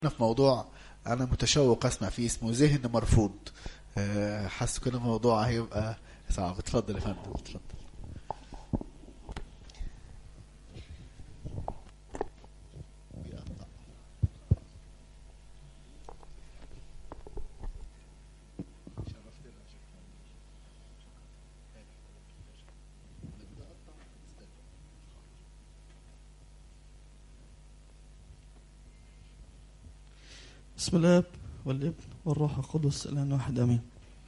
في موضوع انا متشوق اسمع فيه اسمه ذهن مرفوض آه، حاسس كده الموضوع هيبقى صعب اتفضل يا فندم اتفضل بسم الله والابن والروح القدس الان واحد امين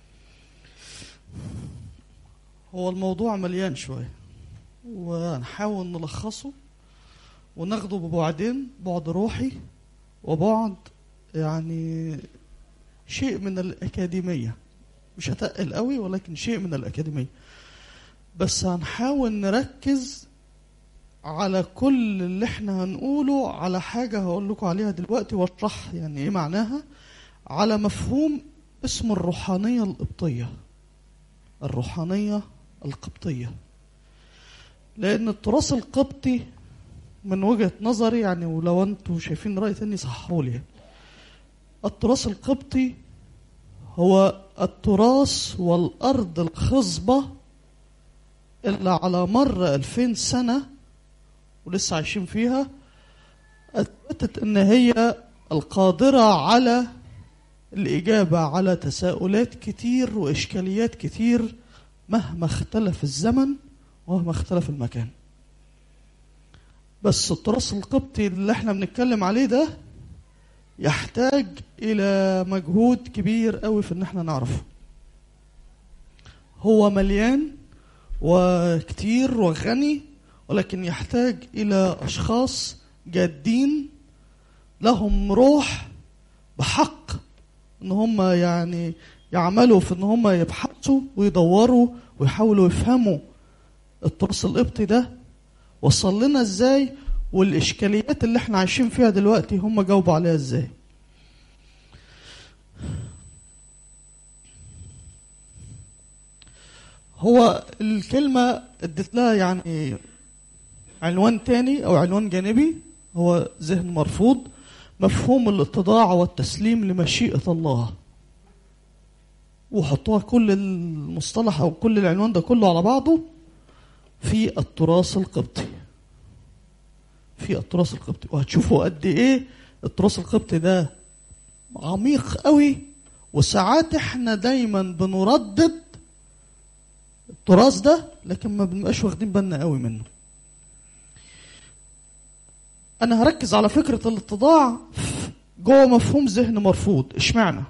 هو الموضوع مليان شويه وهنحاول نلخصه وناخده ببعدين بعد روحي وبعد يعني شيء من الأكاديمية مش هتقل قوي ولكن شيء من الأكاديمية بس هنحاول نركز على كل اللي احنا هنقوله على حاجة هقول لكم عليها دلوقتي واشرح يعني ايه معناها على مفهوم اسمه الروحانية القبطية الروحانية القبطية لأن التراث القبطي من وجهة نظري يعني ولو انتوا شايفين رأي تاني صححوا لي التراث القبطي هو التراث والأرض الخصبة اللي على مر ألفين سنة ولسه عايشين فيها أثبتت إن هي القادرة على الإجابة على تساؤلات كتير وإشكاليات كتير مهما اختلف الزمن ومهما اختلف المكان بس التراث القبطي اللي احنا بنتكلم عليه ده يحتاج إلى مجهود كبير قوي في إن احنا نعرفه هو مليان وكتير وغني ولكن يحتاج إلى أشخاص جادين لهم روح بحق إن هم يعني يعملوا في إن هم يبحثوا ويدوروا ويحاولوا يفهموا التراث القبطي ده وصل لنا إزاي والإشكاليات اللي احنا عايشين فيها دلوقتي هم جاوبوا عليها إزاي هو الكلمة اديت لها يعني عنوان تاني او عنوان جانبي هو ذهن مرفوض مفهوم الاتضاع والتسليم لمشيئة الله وحطوها كل المصطلح او كل العنوان ده كله على بعضه في التراث القبطي في التراث القبطي وهتشوفوا قد ايه التراث القبطي ده عميق قوي وساعات احنا دايما بنردد التراث ده لكن ما بنبقاش واخدين بالنا قوي منه انا هركز على فكره الاتضاع جوه مفهوم ذهن مرفوض اشمعنى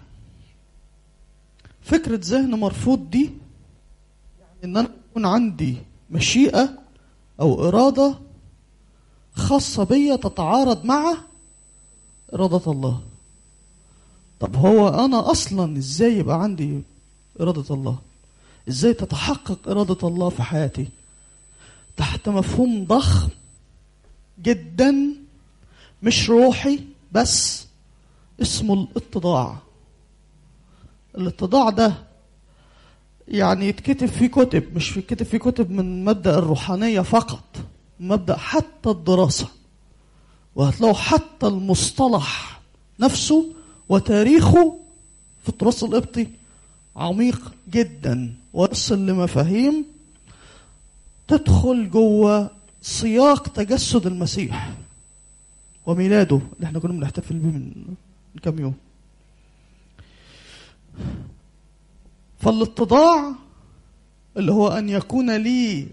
فكره ذهن مرفوض دي يعني ان انا يكون عندي مشيئه او اراده خاصه بيا تتعارض مع اراده الله طب هو انا اصلا ازاي يبقى عندي اراده الله ازاي تتحقق اراده الله في حياتي تحت مفهوم ضخم جدا مش روحي بس اسمه الاتضاع الاتضاع ده يعني يتكتب فيه كتب مش يتكتب فيه كتب من مبدأ الروحانية فقط مبدأ حتى الدراسة وهتلاقوا حتى المصطلح نفسه وتاريخه في التراث القبطي عميق جدا ويصل لمفاهيم تدخل جوه سياق تجسد المسيح وميلاده اللي احنا كنا بنحتفل بيه من من كام يوم فالاتضاع اللي هو ان يكون لي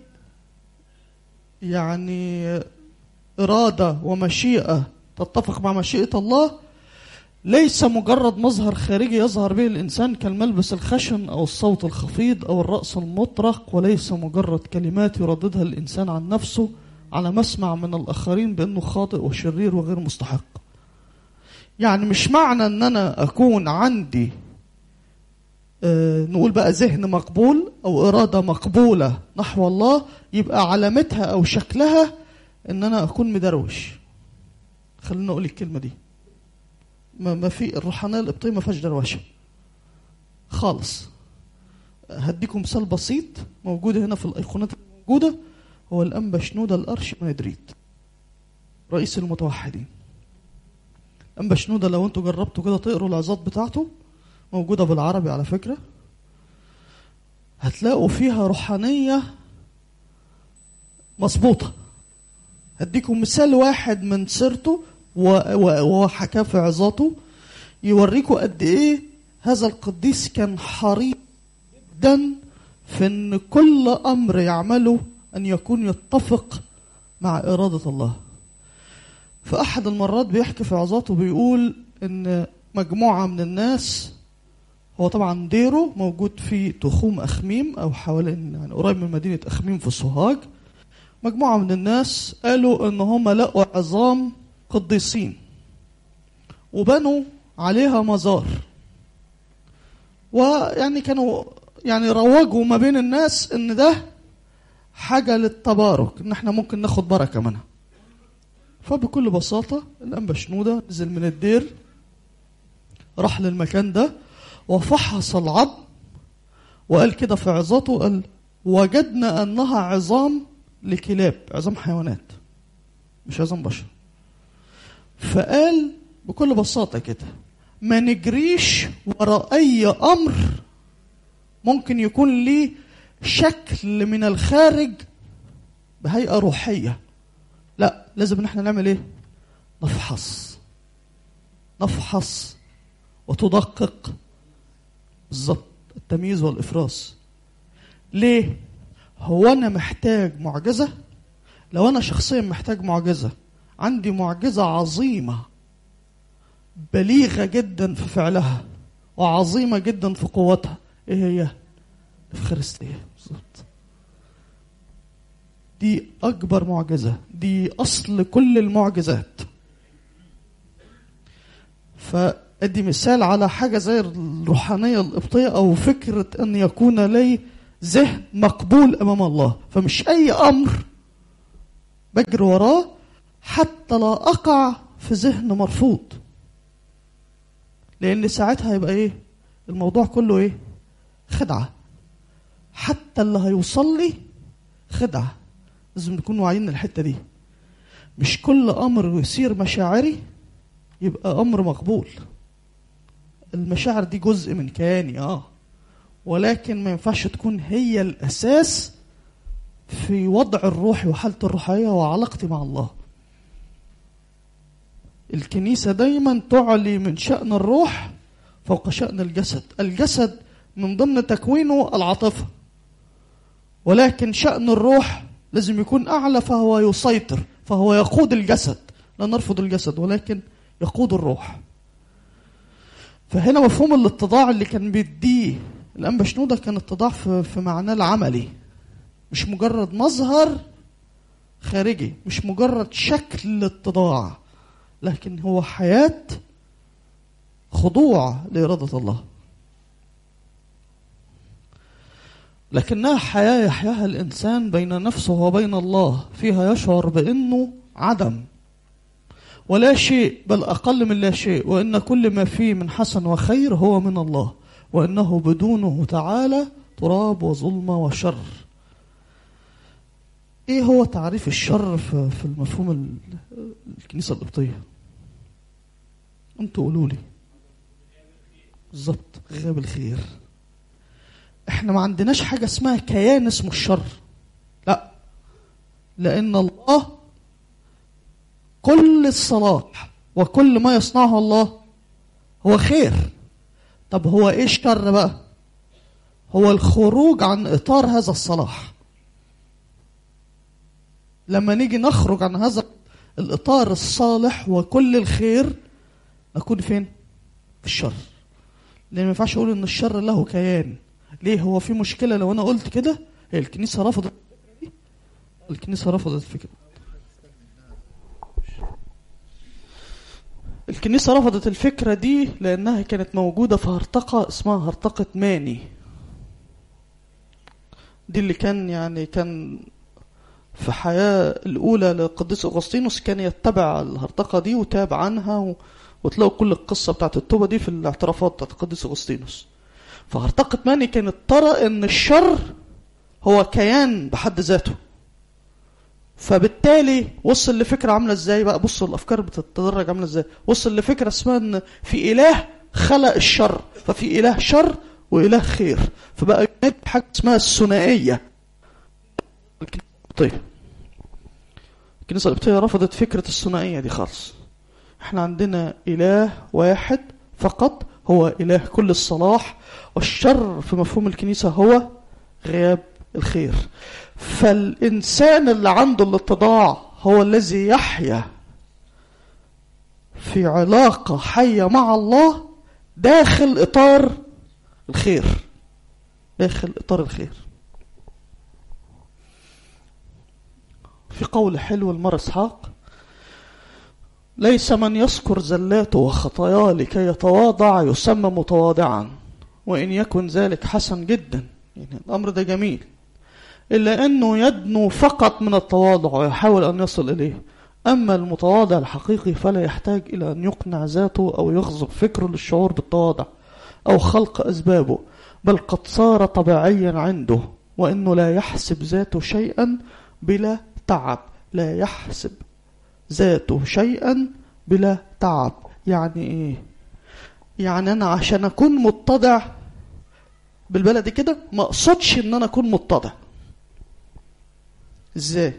يعني اراده ومشيئه تتفق مع مشيئه الله ليس مجرد مظهر خارجي يظهر به الانسان كالملبس الخشن او الصوت الخفيض او الراس المطرق وليس مجرد كلمات يرددها الانسان عن نفسه على مسمع من الآخرين بأنه خاطئ وشرير وغير مستحق يعني مش معنى أن أنا أكون عندي آه نقول بقى ذهن مقبول أو إرادة مقبولة نحو الله يبقى علامتها أو شكلها أن أنا أكون مدروش خلينا أقول الكلمة دي ما, ما في الروحانية القبطية ما فيهاش دروشة خالص هديكم مثال بسيط موجود هنا في الأيقونات الموجودة هو الأنبا شنودة الأرش مدريد رئيس المتوحدين أنبا شنودة لو انتوا جربتوا كده تقروا العظات بتاعته موجودة بالعربي على فكرة هتلاقوا فيها روحانية مظبوطة هديكم مثال واحد من سيرته و- و- وحكاه في عظاته يوريكم قد ايه هذا القديس كان حريص جدا في ان كل امر يعمله ان يكون يتفق مع اراده الله في احد المرات بيحكي في عظاته بيقول ان مجموعه من الناس هو طبعا ديره موجود في تخوم اخميم او حوالين يعني قريب من مدينه اخميم في سوهاج مجموعه من الناس قالوا ان هم لقوا عظام قديسين وبنوا عليها مزار ويعني كانوا يعني روجوا ما بين الناس ان ده حاجة للتبارك ان احنا ممكن ناخد بركة منها فبكل بساطة الأنبا شنودة نزل من الدير راح للمكان ده وفحص العظم وقال كده في عظاته قال وجدنا أنها عظام لكلاب عظام حيوانات مش عظام بشر فقال بكل بساطة كده ما نجريش وراء أي أمر ممكن يكون ليه شكل من الخارج بهيئة روحية لا لازم ان احنا نعمل ايه نفحص نفحص وتدقق بالظبط التمييز والافراز ليه هو انا محتاج معجزه لو انا شخصيا محتاج معجزه عندي معجزه عظيمه بليغه جدا في فعلها وعظيمه جدا في قوتها ايه هي الافخارستيه بالظبط دي اكبر معجزه دي اصل كل المعجزات فادي مثال على حاجه زي الروحانيه القبطيه او فكره ان يكون لي ذهن مقبول امام الله فمش اي امر بجري وراه حتى لا اقع في ذهن مرفوض لان ساعتها يبقى ايه الموضوع كله ايه خدعه حتى اللي هيوصل لي خدعه لازم نكون واعيين الحته دي مش كل امر يصير مشاعري يبقى امر مقبول المشاعر دي جزء من كياني اه ولكن ما ينفعش تكون هي الاساس في وضع الروح وحالتي الروحيه وعلاقتي مع الله الكنيسه دايما تعلي من شان الروح فوق شان الجسد الجسد من ضمن تكوينه العاطفه ولكن شان الروح لازم يكون اعلى فهو يسيطر فهو يقود الجسد لا نرفض الجسد ولكن يقود الروح فهنا مفهوم الاتضاع اللي كان بيديه الانبا شنوده كان اتضاع في, في معناه العملي مش مجرد مظهر خارجي مش مجرد شكل اتضاع لكن هو حياه خضوع لاراده الله لكنها حياه يحياها الانسان بين نفسه وبين الله فيها يشعر بانه عدم ولا شيء بل أقل من لا شيء وإن كل ما فيه من حسن وخير هو من الله وإنه بدونه تعالى تراب وظلمة وشر إيه هو تعريف الشر في, في المفهوم ال- الكنيسة القبطية أنتوا قولوا لي بالظبط غياب الخير احنا ما عندناش حاجة اسمها كيان اسمه الشر لا لأن الله كل الصلاح وكل ما يصنعه الله هو خير طب هو ايه الشر بقى هو الخروج عن اطار هذا الصلاح لما نيجي نخرج عن هذا الاطار الصالح وكل الخير نكون فين في الشر لان ما ينفعش اقول ان الشر له كيان ليه هو في مشكله لو انا قلت كده هي الكنيسه رفضت الكنيسه رفضت الفكره الكنيسة رفضت الفكرة دي لأنها كانت موجودة في هرطقة اسمها هرطقة ماني دي اللي كان يعني كان في حياة الأولى للقديس أغسطينوس كان يتبع الهرطقة دي وتاب عنها و... وتلاقوا كل القصة بتاعت التوبة دي في الاعترافات بتاعت القديس أغسطينوس فهرطقة ماني كانت ترى إن الشر هو كيان بحد ذاته فبالتالي وصل لفكرة عاملة ازاي بقى بصوا الافكار بتتدرج عاملة ازاي وصل لفكرة اسمها ان في اله خلق الشر ففي اله شر واله خير فبقى ينادي حاجة اسمها الثنائية طيب الكنيسة القبطية رفضت فكرة الثنائية دي خالص احنا عندنا اله واحد فقط هو اله كل الصلاح والشر في مفهوم الكنيسة هو غياب الخير فالإنسان اللي عنده الاتضاع هو الذي يحيا في علاقة حية مع الله داخل إطار الخير داخل إطار الخير في قول حلو المرء إسحاق ليس من يذكر زلاته وخطاياه لكي يتواضع يسمى متواضعا وإن يكن ذلك حسن جدا يعني الأمر ده جميل إلا أنه يدنو فقط من التواضع ويحاول أن يصل إليه أما المتواضع الحقيقي فلا يحتاج إلى أن يقنع ذاته أو يغضب فكره للشعور بالتواضع أو خلق أسبابه بل قد صار طبيعيا عنده وأنه لا يحسب ذاته شيئا بلا تعب لا يحسب ذاته شيئا بلا تعب يعني إيه يعني أنا عشان أكون متضع بالبلدي كده ما اقصدش ان انا اكون متضع ازاي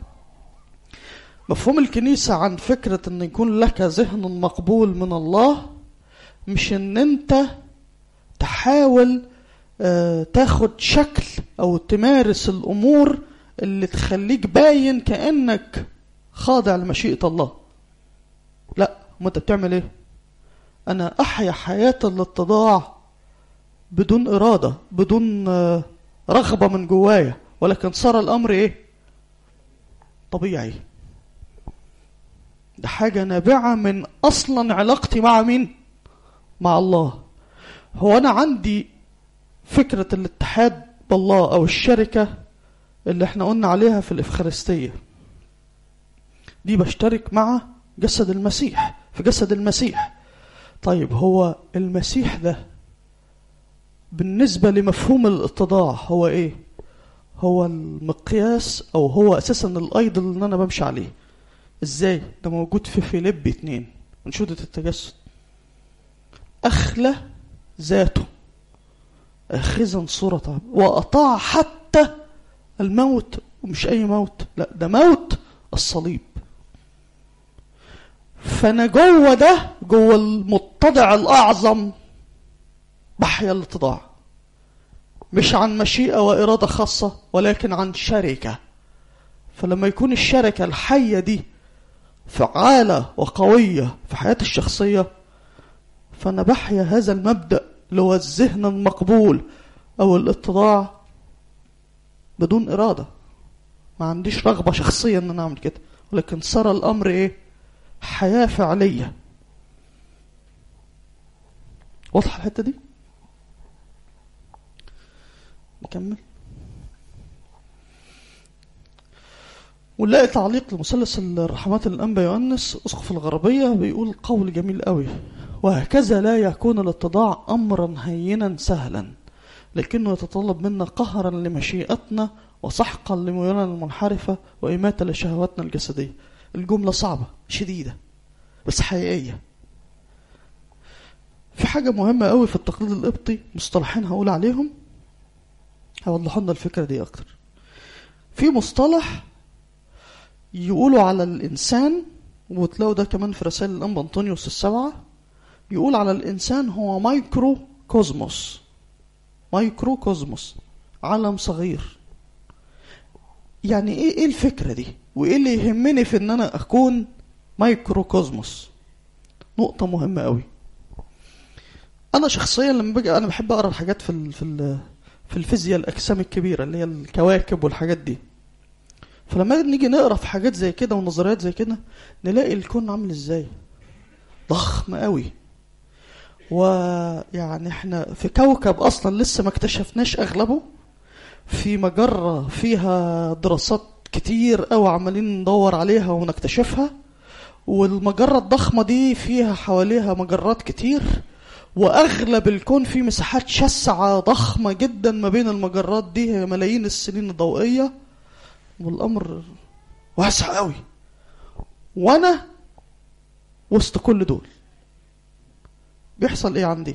مفهوم الكنيسة عن فكرة ان يكون لك ذهن مقبول من الله مش ان انت تحاول آه تاخد شكل او تمارس الامور اللي تخليك باين كأنك خاضع لمشيئة الله لا ما انت بتعمل ايه انا احيا حياة الاتضاع بدون إرادة بدون رغبة من جوايا ولكن صار الأمر إيه طبيعي ده حاجة نابعة من أصلا علاقتي مع مين مع الله هو أنا عندي فكرة الاتحاد بالله أو الشركة اللي احنا قلنا عليها في الإفخارستية دي بشترك مع جسد المسيح في جسد المسيح طيب هو المسيح ده بالنسبة لمفهوم الاتضاع هو ايه هو المقياس او هو اساسا الايدل اللي انا بمشي عليه ازاي ده موجود في فيليب اتنين انشودة التجسد اخلى ذاته اخذا صورة عبد واطاع حتى الموت ومش اي موت لا ده موت الصليب فانا جوه ده جوه المتضع الاعظم بحيا الاتضاع مش عن مشيئة وإرادة خاصة ولكن عن شركة فلما يكون الشركة الحية دي فعالة وقوية في حياتي الشخصية فأنا بحيا هذا المبدأ اللي هو الذهن المقبول أو الاتضاع بدون إرادة ما عنديش رغبة شخصية إن أنا أعمل كده ولكن صار الأمر إيه حياة فعلية واضحة الحتة دي نكمل ونلاقي تعليق لمثلث الرحمات الأنبا يؤنس أسقف الغربية بيقول قول جميل قوي وهكذا لا يكون الاتضاع أمرا هينا سهلا لكنه يتطلب منا قهرا لمشيئتنا وسحقا لميولنا المنحرفة وإماتة لشهواتنا الجسدية الجملة صعبة شديدة بس حقيقية في حاجة مهمة قوي في التقليد القبطي مصطلحين هقول عليهم هيوضحوا لنا الفكرة دي أكتر في مصطلح يقولوا على الإنسان وتلاقوا ده كمان في رسائل الأنبا أنطونيوس السبعة يقول على الإنسان هو مايكرو كوزموس مايكرو كوزموس عالم صغير يعني ايه ايه الفكرة دي وايه اللي يهمني في ان انا اكون مايكرو كوزموس نقطة مهمة قوي انا شخصيا لما باجي انا بحب اقرا الحاجات في ال في ال في الفيزياء الاجسام الكبيره اللي هي الكواكب والحاجات دي فلما نيجي نقرا في حاجات زي كده ونظريات زي كده نلاقي الكون عامل ازاي ضخم قوي ويعني احنا في كوكب اصلا لسه ما اكتشفناش اغلبه في مجرة فيها دراسات كتير أو عمالين ندور عليها ونكتشفها والمجرة الضخمة دي فيها حواليها مجرات كتير وأغلب الكون فيه مساحات شاسعة ضخمة جدا ما بين المجرات دي هي ملايين السنين الضوئية والأمر واسع قوي وانا وسط كل دول بيحصل ايه عندي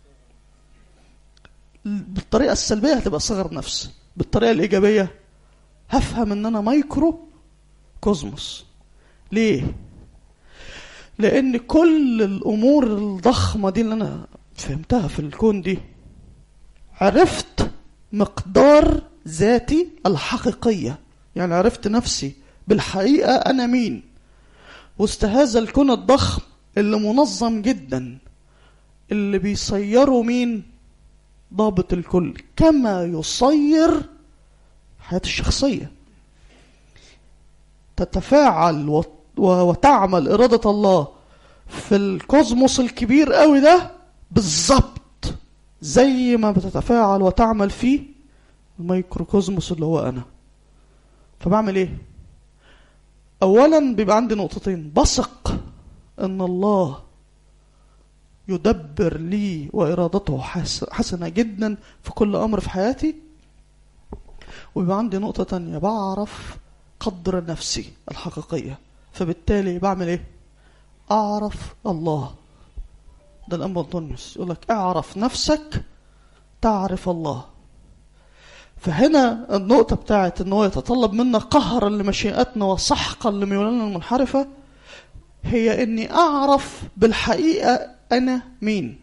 بالطريقه السلبيه هتبقى صغر نفس بالطريقه الايجابيه هفهم ان انا مايكرو كوزموس ليه لان كل الامور الضخمه دي اللي انا فهمتها في الكون دي عرفت مقدار ذاتي الحقيقيه يعني عرفت نفسي بالحقيقه انا مين وسط هذا الكون الضخم اللي منظم جدا اللي بيصيروا مين ضابط الكل كما يصير حياتي الشخصيه تتفاعل وت وتعمل إرادة الله في الكوزموس الكبير قوي ده بالظبط زي ما بتتفاعل وتعمل فيه الميكروكوزموس اللي هو أنا فبعمل إيه؟ أولا بيبقى عندي نقطتين بثق إن الله يدبر لي وإرادته حسنة جدا في كل أمر في حياتي ويبقى عندي نقطة تانية بعرف قدر نفسي الحقيقية فبالتالي بعمل ايه اعرف الله ده الانبا انطونيوس يقول لك اعرف نفسك تعرف الله فهنا النقطة بتاعت ان هو يتطلب منا قهرا لمشيئتنا وسحقا لميولنا المنحرفة هي اني اعرف بالحقيقة انا مين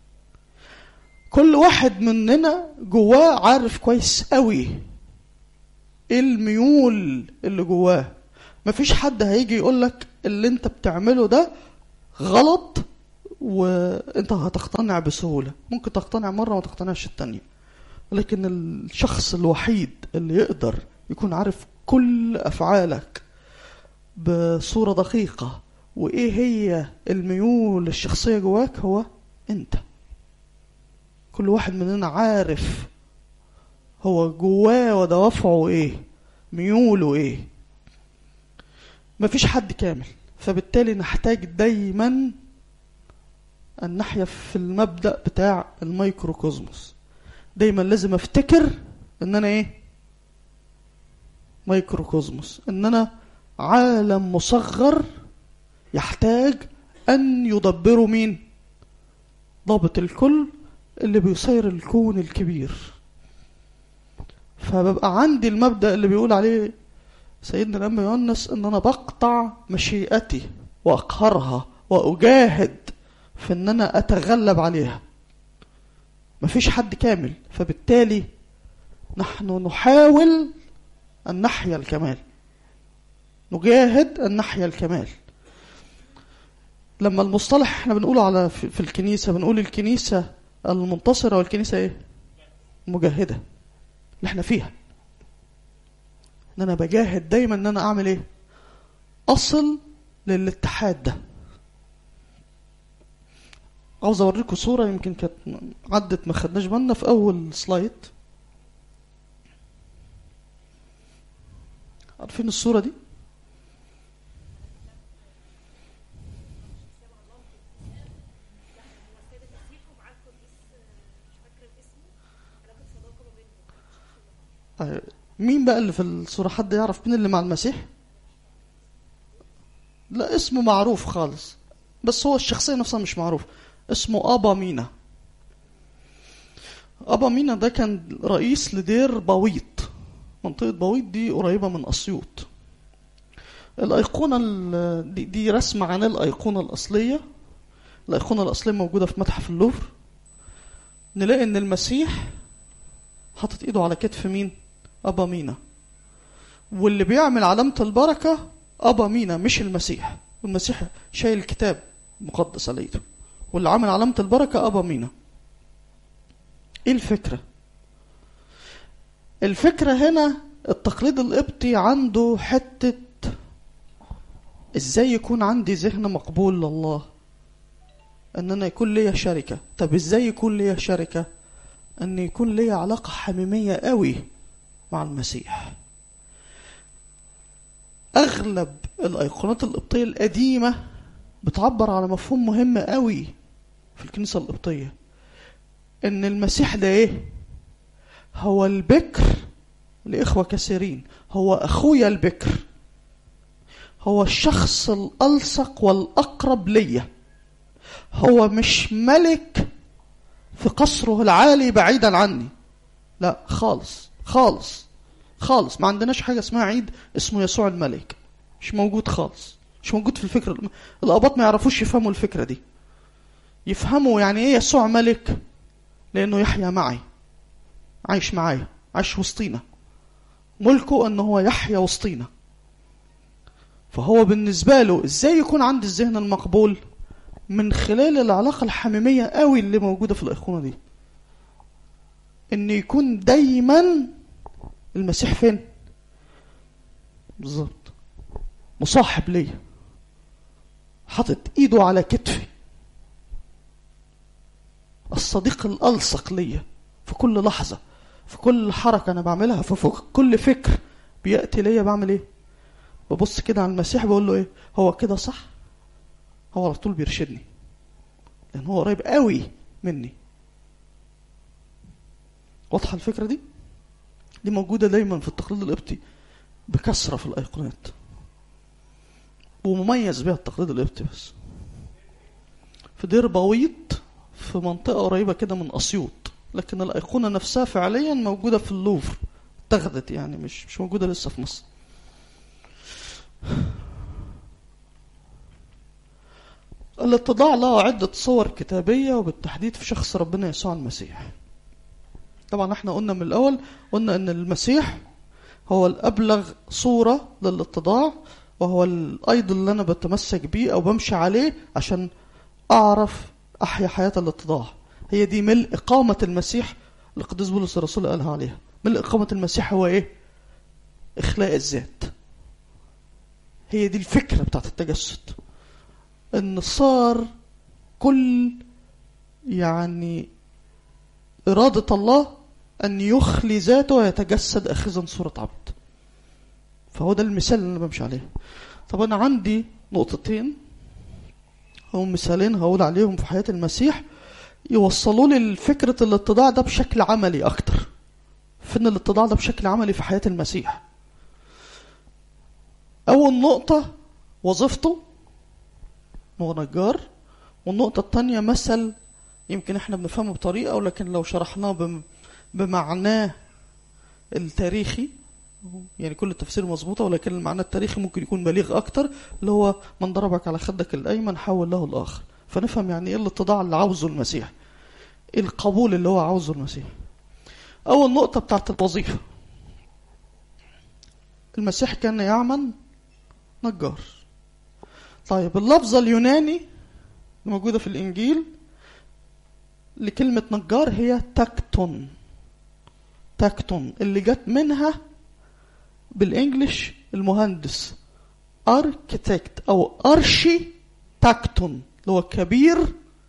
كل واحد مننا جواه عارف كويس قوي ايه الميول اللي جواه مفيش حد هيجي يقول لك اللي انت بتعمله ده غلط وانت هتقتنع بسهوله ممكن تقتنع مره وما تقتنعش التانية لكن الشخص الوحيد اللي يقدر يكون عارف كل افعالك بصوره دقيقه وايه هي الميول الشخصيه جواك هو انت كل واحد مننا عارف هو جواه ودوافعه ايه ميوله ايه مفيش حد كامل فبالتالي نحتاج دايما أن نحيا في المبدأ بتاع الميكروكوزموس دايما لازم افتكر ان انا ايه ميكروكوزموس ان انا عالم مصغر يحتاج ان يدبره مين ضابط الكل اللي بيصير الكون الكبير فببقى عندي المبدأ اللي بيقول عليه سيدنا الأنبا يونس ان انا بقطع مشيئتي واقهرها واجاهد في ان انا اتغلب عليها مفيش حد كامل فبالتالي نحن نحاول ان نحيا الكمال نجاهد ان نحيا الكمال لما المصطلح احنا بنقوله على في, في الكنيسه بنقول الكنيسه المنتصره والكنيسه ايه مجاهده اللي احنا فيها ان انا بجاهد دايما ان انا اعمل ايه اصل للاتحاد ده عاوز اوريكم صوره يمكن كانت عدت ما خدناش بالنا في اول سلايد عارفين الصوره دي مين بقى اللي في الصورة حد يعرف مين اللي مع المسيح لا اسمه معروف خالص بس هو الشخصية نفسها مش معروف اسمه أبا مينا أبا مينا ده كان رئيس لدير باويط منطقة باويط دي قريبة من أسيوط الأيقونة دي, دي رسمة عن الأيقونة الأصلية الأيقونة الأصلية موجودة في متحف اللوفر نلاقي إن المسيح حاطط إيده على كتف مين؟ أبا مينا واللي بيعمل علامة البركة أبا مينا مش المسيح المسيح شايل الكتاب مقدس على ايده واللي عامل علامة البركة أبا مينا ايه الفكرة الفكرة هنا التقليد القبطي عنده حتة ازاي يكون عندي ذهن مقبول لله ان انا يكون ليا شركة طب ازاي يكون ليا شركة ان يكون ليا علاقة حميمية قوي مع المسيح اغلب الايقونات القبطيه القديمه بتعبر على مفهوم مهم قوي في الكنيسه القبطيه ان المسيح ده ايه هو البكر لاخوه كثيرين هو اخويا البكر هو الشخص الألصق والأقرب ليا هو مش ملك في قصره العالي بعيدا عني لا خالص خالص خالص ما عندناش حاجة اسمها عيد اسمه يسوع الملك مش موجود خالص مش موجود في الفكرة الآباط ما يعرفوش يفهموا الفكرة دي يفهموا يعني ايه يسوع ملك لأنه يحيا معي عايش معايا عايش وسطينا ملكه أنه هو يحيا وسطينا فهو بالنسبة له ازاي يكون عندي الذهن المقبول من خلال العلاقة الحميمية قوي اللي موجودة في الأيقونة دي ان يكون دايما المسيح فين بالظبط مصاحب ليا حاطط ايده على كتفي الصديق الألصق ليا في كل لحظة في كل حركة أنا بعملها في كل فكر بيأتي ليا بعمل إيه ببص كده على المسيح بقول له إيه هو كده صح هو على طول بيرشدني لأن هو قريب قوي مني واضحة الفكرة دي دي موجودة دايما في التقليد القبطي بكثرة في الأيقونات ومميز بها التقليد القبطي بس في دير بويط في منطقة قريبة كده من أسيوط لكن الأيقونة نفسها فعليا موجودة في اللوفر اتخذت يعني مش مش موجودة لسه في مصر الاتضاع له عدة صور كتابية وبالتحديد في شخص ربنا يسوع المسيح طبعا احنا قلنا من الأول قلنا أن المسيح هو الأبلغ صورة للاتضاع وهو الأيض اللي أنا بتمسك بيه أو بمشي عليه عشان أعرف أحيا حياة الاتضاع هي دي ملء إقامة المسيح القديس بولس الرسول قالها عليها ملء إقامة المسيح هو إيه إخلاء الذات هي دي الفكرة بتاعت التجسد ان صار كل يعني إرادة الله أن يخلي ذاته ويتجسد أخذا صورة عبد فهو ده المثال اللي أنا بمشي عليه طب أنا عندي نقطتين أو مثالين هقول عليهم في حياة المسيح يوصلوا لي لفكرة الاتضاع ده بشكل عملي أكتر فإن الاتضاع ده بشكل عملي في حياة المسيح أول نقطة وظيفته هو نجار والنقطة الثانية مثل يمكن احنا بنفهمه بطريقة ولكن لو شرحناه بمعناه التاريخي يعني كل التفسير مظبوطة ولكن المعنى التاريخي ممكن يكون بليغ أكتر اللي هو من ضربك على خدك الأيمن حول له الآخر فنفهم يعني إيه الاتضاع اللي عاوزه المسيح إيه القبول اللي هو عاوزه المسيح أول نقطة بتاعت الوظيفة المسيح كان يعمل نجار طيب اللفظة اليوناني الموجودة في الإنجيل لكلمة نجار هي تاكتون تاكتون اللي جت منها بالإنجليش المهندس اركيتكت أو أرشي تاكتون اللي هو كبير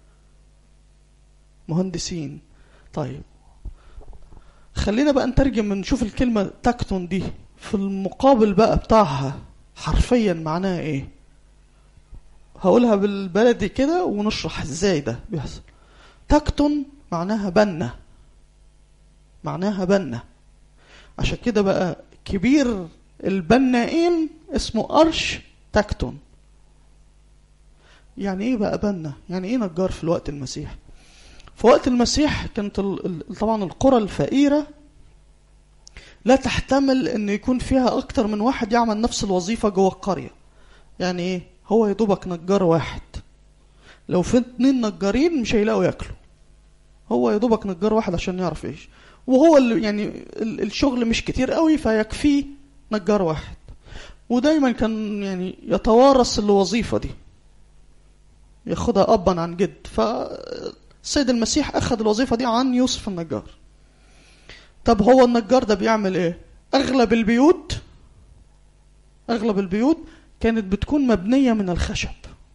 مهندسين طيب خلينا بقى نترجم نشوف الكلمة تاكتون دي في المقابل بقى بتاعها حرفيا معناها ايه هقولها بالبلدي كده ونشرح ازاي ده بيحصل تكتن معناها بنة معناها بنة عشان كده بقى كبير البنائين اسمه أرش تكتن يعني ايه بقى بنة يعني ايه نجار في الوقت المسيح في وقت المسيح كانت طبعا القرى الفقيرة لا تحتمل ان يكون فيها اكتر من واحد يعمل نفس الوظيفة جوه القرية يعني ايه هو يا دوبك نجار واحد لو في اتنين نجارين مش هيلاقوا ياكلوا هو يا دوبك نجار واحد عشان يعرف ايش وهو اللي يعني الشغل مش كتير قوي فيكفيه نجار واحد ودايما كان يعني يتوارث الوظيفه دي ياخدها ابا عن جد فالسيد المسيح اخذ الوظيفه دي عن يوسف النجار طب هو النجار ده بيعمل ايه اغلب البيوت اغلب البيوت كانت بتكون مبنية من الخشب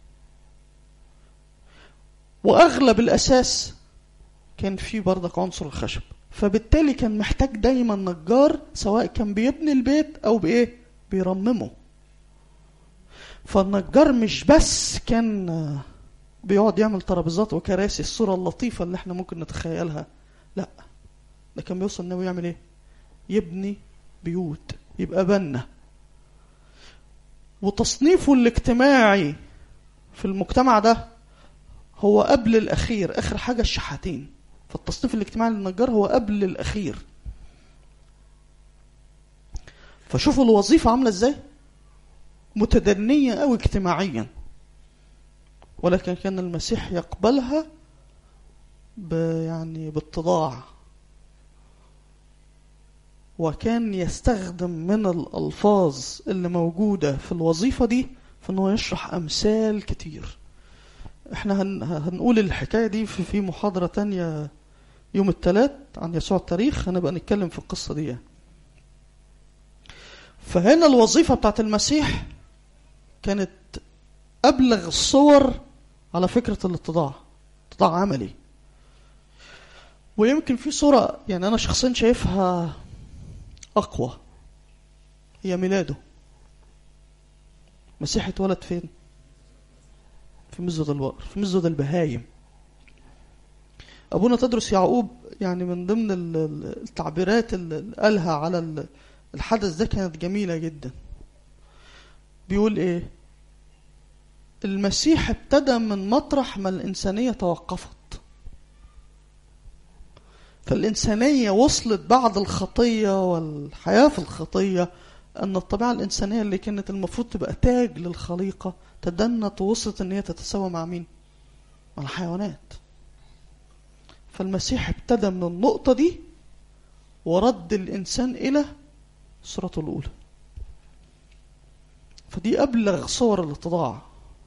وأغلب الأساس كان فيه برضك عنصر الخشب فبالتالي كان محتاج دايما نجار سواء كان بيبني البيت أو بإيه بيرممه فالنجار مش بس كان بيقعد يعمل ترابيزات وكراسي الصورة اللطيفة اللي احنا ممكن نتخيلها لا ده كان بيوصل انه يعمل ايه يبني بيوت يبقى بنا وتصنيفه الاجتماعي في المجتمع ده هو قبل الأخير آخر حاجة الشحاتين فالتصنيف الاجتماعي للنجار هو قبل الأخير فشوفوا الوظيفة عاملة ازاي متدنية أو اجتماعيا ولكن كان المسيح يقبلها ب يعني باتضاع وكان يستخدم من الألفاظ اللي موجودة في الوظيفة دي في انه يشرح أمثال كتير احنا هن هنقول الحكاية دي في, في محاضرة تانية يوم الثلاث عن يسوع التاريخ هنبقى نتكلم في القصة دي يعني. فهنا الوظيفة بتاعت المسيح كانت أبلغ الصور على فكرة الاتضاع اتضاع عملي ويمكن في صورة يعني أنا شخصيا شايفها أقوى هي ميلاده مسيح اتولد فين؟ في مزود البقر في مزود البهايم أبونا تدرس يعقوب يعني من ضمن التعبيرات اللي قالها على الحدث ده كانت جميلة جدا بيقول إيه المسيح ابتدى من مطرح ما الإنسانية توقفت فالإنسانية وصلت بعد الخطية والحياة في الخطية أن الطبيعة الإنسانية اللي كانت المفروض تبقى تاج للخليقة تدنت ووصلت أن هي تتساوى مع مين؟ مع الحيوانات فالمسيح ابتدى من النقطة دي ورد الإنسان إلى صورته الأولى فدي أبلغ صور الاتضاع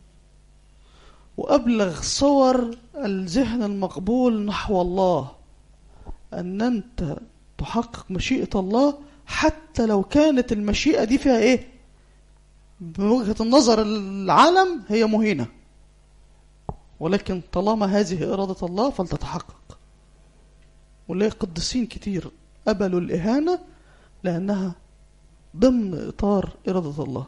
وأبلغ صور الذهن المقبول نحو الله أن أنت تحقق مشيئة الله حتى لو كانت المشيئة دي فيها إيه بوجهة النظر العالم هي مهينة ولكن طالما هذه إرادة الله فلتتحقق ونلاقي قديسين كتير قبلوا الإهانة لأنها ضمن إطار إرادة الله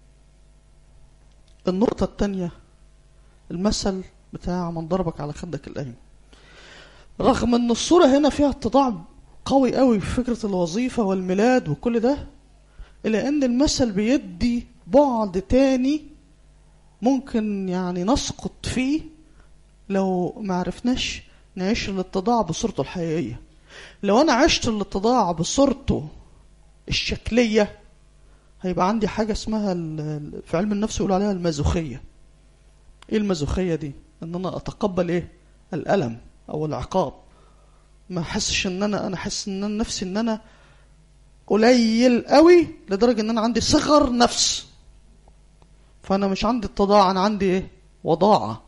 النقطة الثانية المثل بتاع من ضربك على خدك الأيمن رغم ان الصورة هنا فيها اتضاع قوي قوي في فكرة الوظيفة والميلاد وكل ده إلا أن المثل بيدي بعد تاني ممكن يعني نسقط فيه لو ما عرفناش نعيش الاتضاع بصورته الحقيقية لو أنا عشت الاتضاع بصورته الشكلية هيبقى عندي حاجة اسمها في علم النفس يقول عليها المازوخية ايه المازوخية دي ان انا اتقبل ايه الألم او العقاب ما احسش ان انا انا احس ان انا نفسي ان انا قليل قوي لدرجة ان انا عندي صغر نفس فانا مش عندي اتضاع انا عندي ايه وضاعة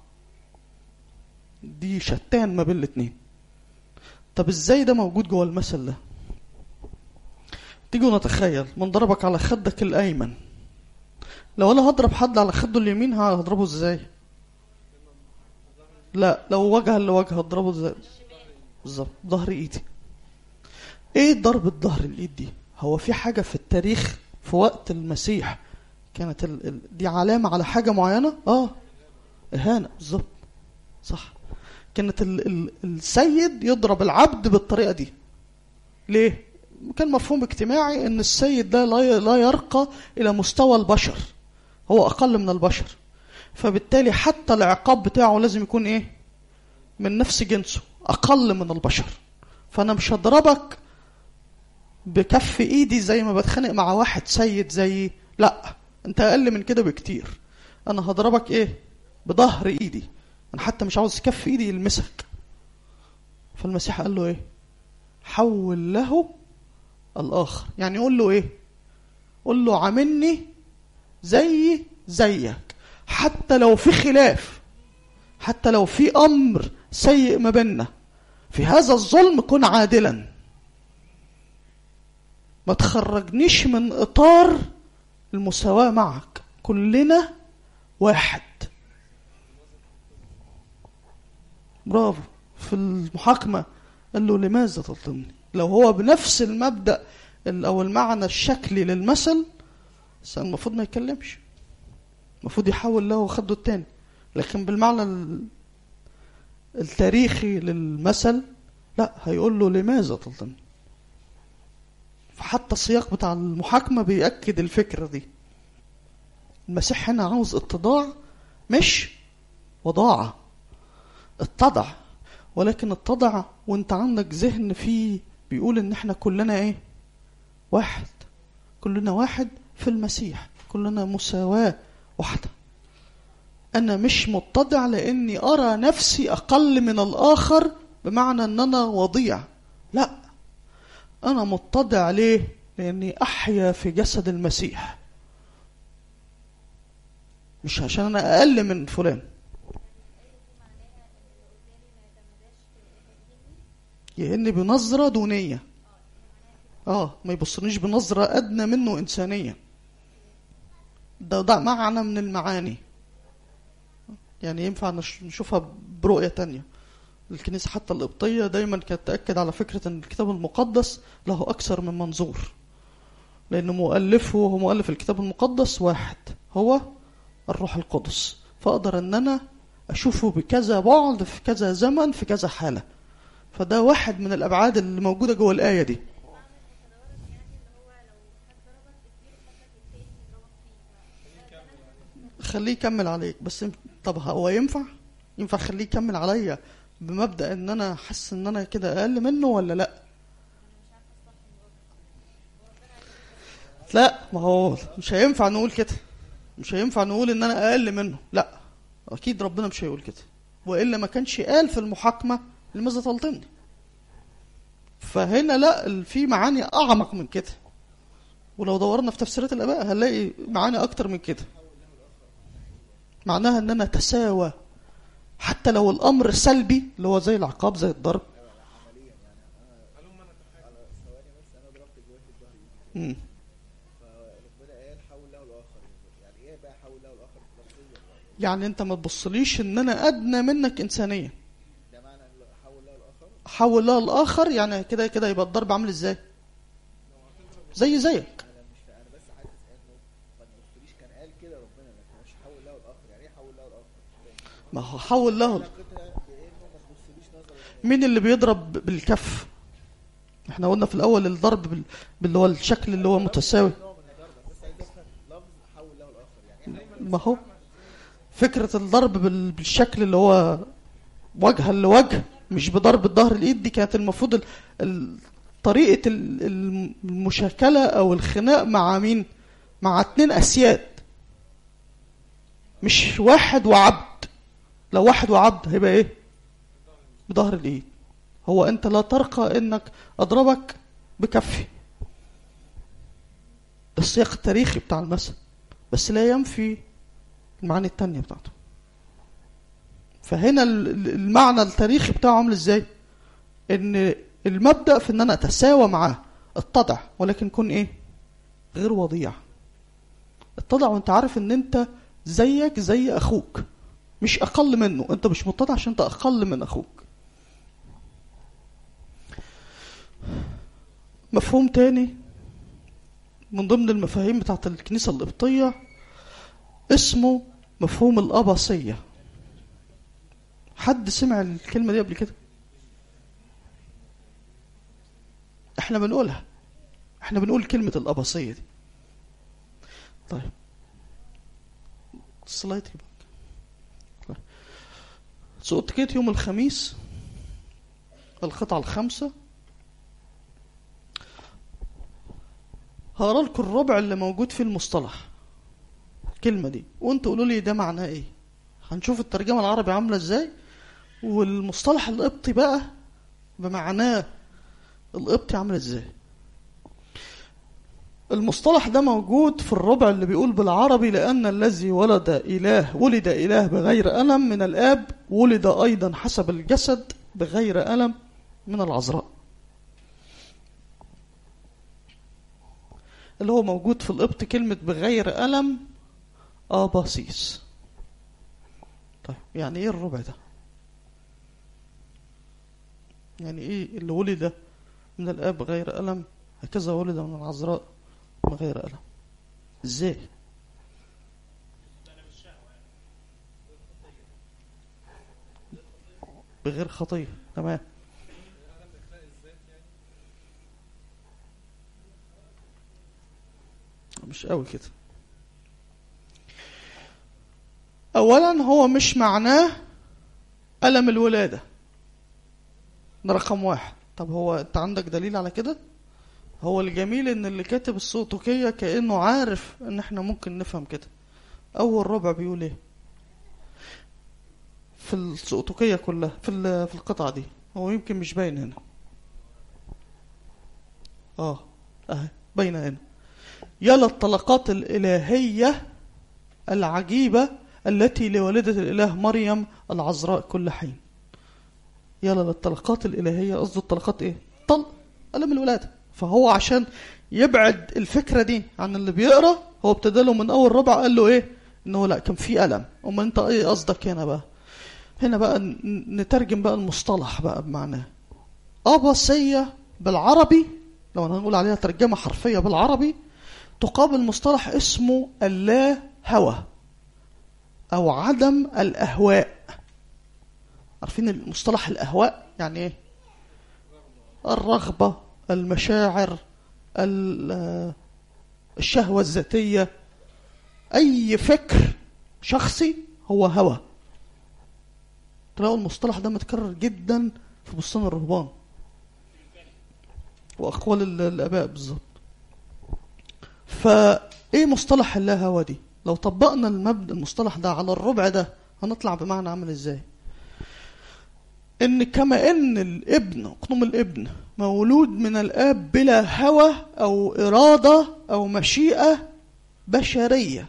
دي شتان ما بين الاتنين طب ازاي ده موجود جوه المثل ده تيجوا نتخيل من ضربك على خدك الايمن لو انا هضرب حد على خده اليمين هضربه ازاي لا لو وجها لوجه هضربه ازاي بالظبط ظهر ايدي ايه ضربة ظهر الايد دي هو في حاجة في التاريخ في وقت المسيح كانت ال... ال... دي علامة على حاجة معينة اه اهانة بالظبط صح كانت ال... ال... السيد يضرب العبد بالطريقة دي ليه كان مفهوم اجتماعي ان السيد ده لا لا يرقى الى مستوى البشر هو اقل من البشر فبالتالي حتى العقاب بتاعه لازم يكون ايه من نفس جنسه اقل من البشر فانا مش هضربك بكف ايدي زي ما بتخانق مع واحد سيد زي لا انت اقل من كده بكتير انا هضربك ايه بظهر ايدي انا حتى مش عاوز كف ايدي يلمسك فالمسيح قال له ايه حول له الاخر يعني يقول له ايه قول له عاملني زي زيك حتى لو في خلاف حتى لو في امر سيء ما بيننا في هذا الظلم كن عادلا ما تخرجنيش من اطار المساواة معك كلنا واحد برافو في المحاكمة قال له لماذا تظلمني لو هو بنفس المبدأ او المعنى الشكلي للمثل المفروض ما يتكلمش المفروض يحول له خده التاني لكن بالمعنى التاريخي للمثل لا هيقول له لماذا تظلم فحتى السياق بتاع المحاكمة بيأكد الفكرة دي المسيح هنا عاوز اتضاع مش وضاعة اتضع ولكن اتضع وانت عندك ذهن فيه بيقول ان احنا كلنا ايه واحد كلنا واحد في المسيح كلنا مساواة واحدة انا مش متضع لاني ارى نفسي اقل من الاخر بمعنى ان انا وضيع لا انا متضع ليه لاني احيا في جسد المسيح مش عشان انا اقل من فلان يهني بنظرة دونية اه ما يبصنيش بنظرة ادنى منه انسانية ده ده معنى من المعاني يعني ينفع نش- نشوفها برؤية تانية الكنيسة حتى القبطية دايما كانت تأكد على فكرة أن الكتاب المقدس له أكثر من منظور لأن مؤلفه هو مؤلف الكتاب المقدس واحد هو الروح القدس فأقدر أن أنا أشوفه بكذا بعد في كذا زمن في كذا حالة فده واحد من الأبعاد اللي موجودة جوه الآية دي خليه يكمل عليك بس طب هو ينفع ينفع خليه يكمل عليا بمبدأ ان انا حاسس ان انا كده اقل منه ولا لا لا ما هو مش هينفع نقول كده مش هينفع نقول ان انا اقل منه لا اكيد ربنا مش هيقول كده والا ما كانش قال في المحاكمه لماذا تلطمني فهنا لا في معاني اعمق من كده ولو دورنا في تفسيرات الاباء هنلاقي معاني اكتر من كده معناها ان انا اتساوى حتى لو الامر سلبي اللي هو زي العقاب زي الضرب مم. يعني انت ما تبصليش ان انا ادنى منك انسانيا حول لها الاخر يعني كده كده يبقى الضرب عامل ازاي زي زيك ما هو حول له مين اللي بيضرب بالكف احنا قلنا في الاول الضرب بال... باللي هو الشكل اللي هو متساوي ما هو فكرة الضرب بال... بالشكل اللي هو وجها لوجه مش بضرب الظهر الايد دي كانت المفروض ال... ال... طريقة ال- ال- المشاكلة او الخناق مع مين مع اتنين اسياد مش واحد وعبد لو واحد وعبد هيبقى ايه بظهر الايد هو انت لا ترقى انك اضربك بكفي ده السياق التاريخي بتاع المثل بس لا ينفي المعاني التانية بتاعته فهنا ال- ال- المعنى التاريخي بتاعه عامل ازاي ان المبدأ في ان انا اتساوى معاه اتضع ولكن كن ايه غير وضيع اتضع وانت عارف ان انت زيك زي اخوك مش اقل منه انت مش متضع عشان انت اقل من اخوك مفهوم تاني من ضمن المفاهيم بتاعت الكنيسة القبطية اسمه مفهوم الأباصية حد سمع الكلمة دي قبل كده احنا بنقولها احنا بنقول كلمة الأباصية دي طيب السلايد يبقى طيب. سقط كده يوم الخميس القطعة الخامسة هقرا لكم الربع اللي موجود في المصطلح الكلمة دي وانتوا قولوا لي ده معناه ايه هنشوف الترجمة العربي عاملة ازاي والمصطلح القبطي بقى بمعناه القبطي عامل ازاي المصطلح ده موجود في الربع اللي بيقول بالعربي لأن الذي ولد إله ولد إله بغير ألم من الآب ولد أيضا حسب الجسد بغير ألم من العذراء اللي هو موجود في القبط كلمة بغير ألم أباسيس طيب يعني ايه الربع ده يعني ايه اللي ولد من الآب غير ألم هكذا ولد من العذراء من غير ألم ازاي بغير خطية تمام مش قوي كده اولا هو مش معناه الم الولاده ده رقم واحد طب هو انت عندك دليل على كده هو الجميل ان اللي كاتب السوتوكية كأنه عارف ان احنا ممكن نفهم كده اول ربع بيقول ايه في السوتوكية كلها في ال- في القطعة دي هو يمكن مش باين هنا اه اهي باينة هنا يلا الطلقات الإلهية العجيبة التي لوالدة الإله مريم العذراء كل حين يلا للطلقات الإلهية قصده الطلقات إيه؟ طل ألم الولادة فهو عشان يبعد الفكرة دي عن اللي بيقرأ هو ابتدى له من أول ربع قال له إيه؟ إنه لا كان في ألم أما أنت إيه قصدك هنا بقى؟ هنا بقى ن- نترجم بقى المصطلح بقى بمعناه أباسية بالعربي لو هنقول عليها ترجمة حرفية بالعربي تقابل مصطلح اسمه اللا هوى أو عدم الأهواء عارفين المصطلح الأهواء يعني إيه؟ الرغبة المشاعر ال- الشهوة الذاتية أي فكر شخصي هو هوى تلاقوا المصطلح ده متكرر جدا في بستان الرهبان وأقوال ال- الآباء بالظبط فإيه مصطلح اللا هوى دي لو طبقنا المبدأ المصطلح ده على الربع ده هنطلع بمعنى عامل ازاي ان كما ان الابن اقنوم الابن مولود من الاب بلا هوى او اراده او مشيئه بشريه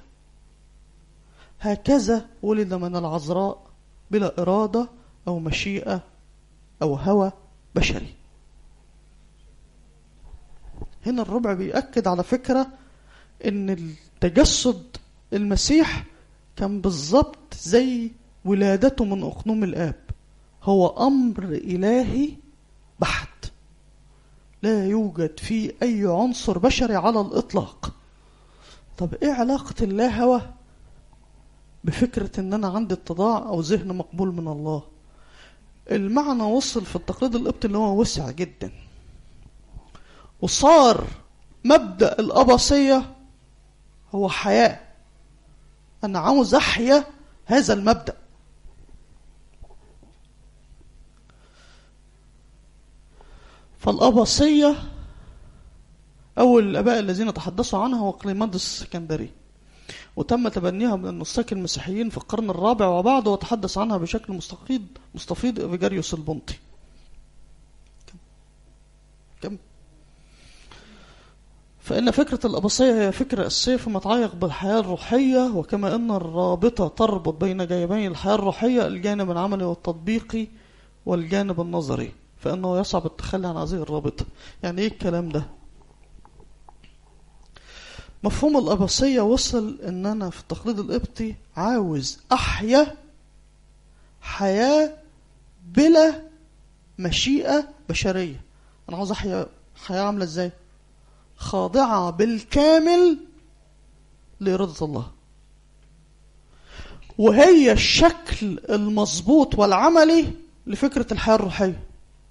هكذا ولد من العذراء بلا اراده او مشيئه او هوى بشري هنا الربع بيأكد على فكرة ان التجسد المسيح كان بالظبط زي ولادته من أقنوم الآب هو أمر إلهي بحت لا يوجد فيه أي عنصر بشري على الإطلاق طب إيه علاقة اللاهوى بفكرة إن أنا عندي اتضاع أو ذهن مقبول من الله المعنى وصل في التقليد القبطي اللي هو وسع جدا وصار مبدأ الأباصية هو حياة أنا عاوز أحيا هذا المبدأ فالأباصية أول الآباء الذين تحدثوا عنها هو قليماندس السكندري وتم تبنيها من النساك المسيحيين في القرن الرابع وبعده وتحدث عنها بشكل مستفيض مستفيض إفيجاريوس البنطي كم كم فإن فكرة الأباصية هي فكرة أساسية فيما يتعلق بالحياة الروحية وكما أن الرابطة تربط بين جانبي الحياة الروحية الجانب العملي والتطبيقي والجانب النظري فإنه يصعب التخلي عن هذه الرابطة يعني إيه الكلام ده مفهوم الأباصية وصل إن أنا في التقليد القبطي عاوز أحيا حياة بلا مشيئة بشرية أنا عاوز أحيا حياة عاملة إزاي خاضعة بالكامل لإرادة الله وهي الشكل المظبوط والعملي لفكرة الحياة الروحية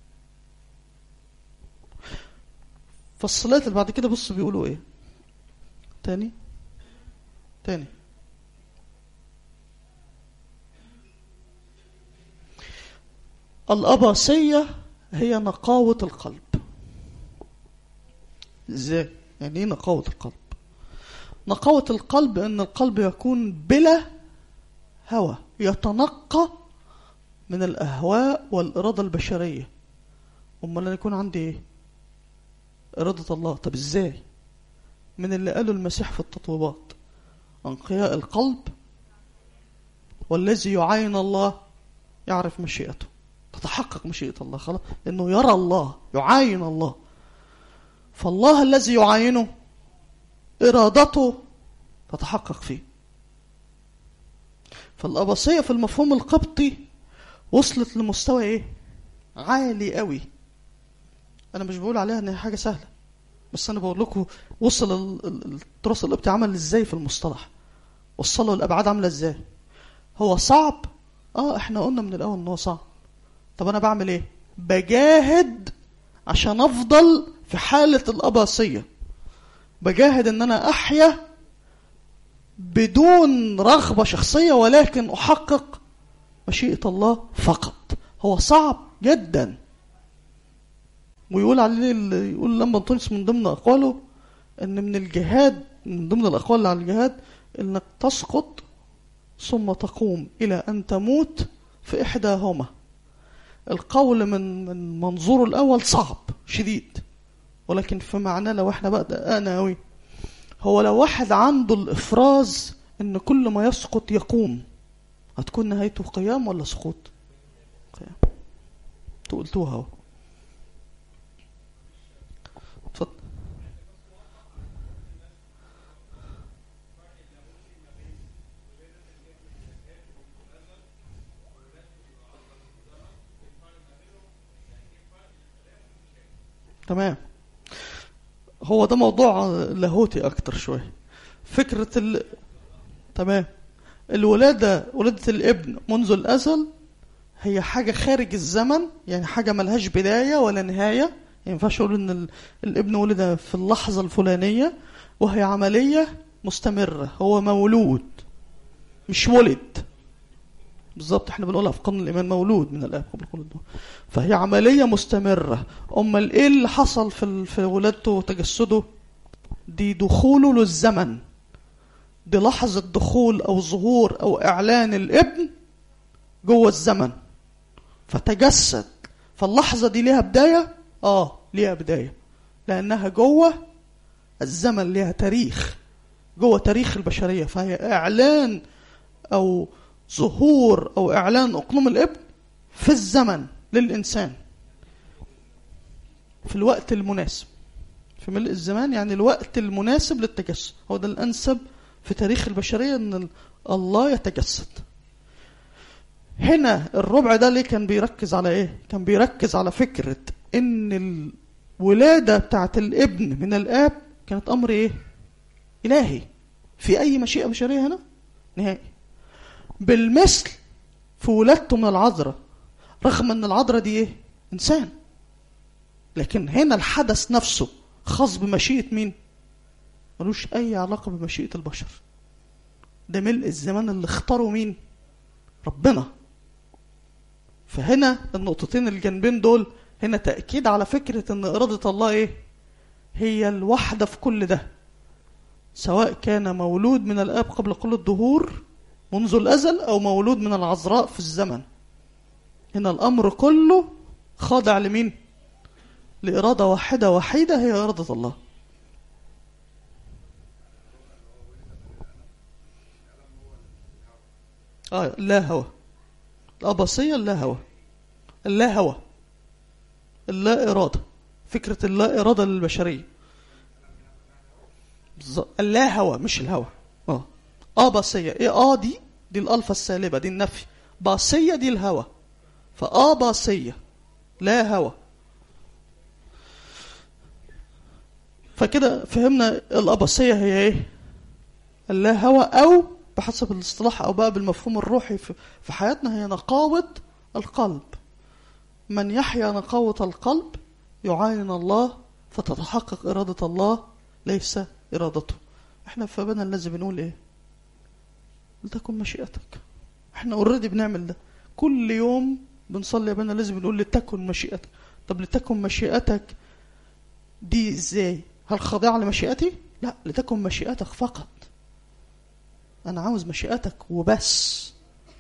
فالصلاة اللي بعد كده بص بيقولوا ايه تاني تاني الأباصية هي نقاوة القلب ازاي يعني ايه نقاوة القلب نقاوة القلب ان القلب يكون بلا هوى يتنقى من الاهواء والاراده البشريه امال انا يكون عندي ايه اراده الله طب ازاي من اللي قاله المسيح في التطويبات انقياء القلب والذي يعاين الله يعرف مشيئته تتحقق مشيئه الله خلاص لانه يرى الله يعاين الله فالله الذي يعاينه إرادته تتحقق فيه فالأباصية في المفهوم القبطي وصلت لمستوى إيه؟ عالي قوي أنا مش بقول عليها إن هي حاجة سهلة بس أنا بقول لكم وصل ال- ال- التراث القبطي عمل إزاي في المصطلح وصله الأبعاد عاملة إزاي هو صعب آه إحنا قلنا من الأول إن هو صعب طب أنا بعمل إيه؟ بجاهد عشان أفضل في حالة الأباصية بجاهد ان انا احيا بدون رغبة شخصية ولكن أحقق مشيئة الله فقط هو صعب جدا ويقول عليه ال- يقول لما انطونس من ضمن أقواله أن من الجهاد من ضمن الأقوال اللي على الجهاد أنك تسقط ثم تقوم إلى أن تموت في إحداهما القول من من منظوره الأول صعب شديد ولكن في معناه لو احنا بقى دققنا أوي هو لو واحد عنده الإفراز إن كل ما يسقط يقوم هتكون نهايته قيام ولا سقوط؟ قيام انتوا قلتوها اهو اتفضل تمام هو ده موضوع لاهوتي اكتر شويه فكره ال... تمام الولاده ولاده الابن منذ الازل هي حاجه خارج الزمن يعني حاجه ملهاش بدايه ولا نهايه يعني ما ينفعش اقول ان ال... الابن ولد في اللحظه الفلانيه وهي عمليه مستمره هو مولود مش ولد بالظبط احنا بنقولها في قانون الايمان مولود من الاب قبل كل الدور فهي عمليه مستمره امال ايه اللي حصل في ال- في ولادته وتجسده دي دخوله للزمن دي لحظه دخول او ظهور او اعلان الابن جوه الزمن فتجسد فاللحظه دي ليها بدايه اه ليها بدايه لانها جوه الزمن ليها تاريخ جوه تاريخ البشريه فهي اعلان او ظهور او اعلان اقنوم الابن في الزمن للانسان في الوقت المناسب في ملء الزمان يعني الوقت المناسب للتجسد هو ده الانسب في تاريخ البشريه ان ال- الله يتجسد هنا الربع ده ليه كان بيركز على ايه كان بيركز على فكره ان الولاده بتاعت الابن من الاب كانت امر ايه الهي في اي مشيئه بشريه هنا نهائي بالمثل في ولادته من العذراء رغم ان العذراء دي ايه انسان لكن هنا الحدث نفسه خاص بمشيئة مين ملوش اي علاقة بمشيئة البشر ده ملء الزمان اللي اختاروا مين ربنا فهنا النقطتين الجانبين دول هنا تأكيد على فكرة ان إرادة الله ايه هي الوحدة في كل ده سواء كان مولود من الآب قبل كل الدهور منذ الأزل أو مولود من العذراء في الزمن هنا الأمر كله خاضع لمين لإرادة واحدة وحيدة هي إرادة الله آه لا هوى الأباصية لا هوى اللا هوى اللا إرادة فكرة اللا إرادة للبشرية بالظبط اللا هوى مش الهوى اه اه باصية ايه اه دي دي الالفا السالبة دي النفي باصية دي الهوى فاه باصية لا هوى فكده فهمنا الاباصية هي ايه اللا هوى او بحسب الاصطلاح او بقى بالمفهوم الروحي في في حياتنا هي نقاوة القلب من يحيا نقاوة القلب يعاين الله فتتحقق إرادة الله ليس إرادته احنا في بنا الذي بنقول ايه لتكن مشيئتك احنا اوريدي بنعمل ده كل يوم بنصلي يا بنا الذي بنقول لتكن مشيئتك طب لتكن مشيئتك دي ازاي هل خاضعة لمشيئتي لا لتكن مشيئتك فقط انا عاوز مشيئتك وبس